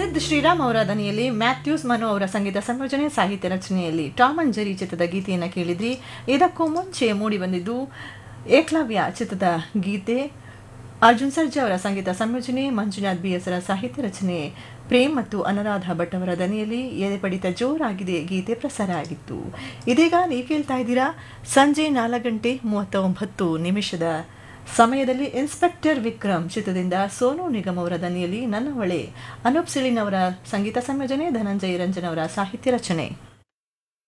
ಸಿದ್ ಶ್ರೀರಾಮ್ ಅವರ ದನಿಯಲ್ಲಿ ಮ್ಯಾಥ್ಯೂಸ್ ಮನು ಅವರ ಸಂಗೀತ ಸಂಯೋಜನೆ ಸಾಹಿತ್ಯ ರಚನೆಯಲ್ಲಿ ಟಾಮ್ ಅಂಡ್ ಜೆರಿ ಚಿತ್ರದ ಗೀತೆಯನ್ನು ಕೇಳಿದ್ರಿ ಇದಕ್ಕೂ ಮುಂಚೆ ಮೂಡಿ ಬಂದಿದ್ದು ಏಕ್ಲವ್ಯ ಚಿತ್ರದ ಗೀತೆ ಅರ್ಜುನ್ ಸರ್ಜಾ ಅವರ ಸಂಗೀತ ಸಂಯೋಜನೆ ಮಂಜುನಾಥ್ ಬಿ ಎಸ್ರ ಸಾಹಿತ್ಯ ರಚನೆ ಪ್ರೇಮ್ ಮತ್ತು ಅನುರಾಧ ಭಟ್ ಅವರ ದನಿಯಲ್ಲಿ ಎದೆಪಡಿತ ಜೋರಾಗಿದೆ ಗೀತೆ ಪ್ರಸಾರ ಆಗಿತ್ತು ಇದೀಗ ನೀವು ಕೇಳ್ತಾ ಇದ್ದೀರಾ ಸಂಜೆ ನಾಲ್ಕು ಗಂಟೆ ಮೂವತ್ತೊಂಬತ್ತು ನಿಮಿಷದ ಸಮಯದಲ್ಲಿ ಇನ್ಸ್ಪೆಕ್ಟರ್ ವಿಕ್ರಮ್ ಚಿತ್ರದಿಂದ ಸೋನು ನಿಗಮ್ ಅವರ ದನಿಯಲ್ಲಿ ನನ್ನ ಹೊಳೆ ಅನೂಪ್ ಸಿಳಿನ್ ಅವರ ಸಂಗೀತ ಸಂಯೋಜನೆ ಧನಂಜಯ ರಂಜನ್ ಅವರ ಸಾಹಿತ್ಯ ರಚನೆ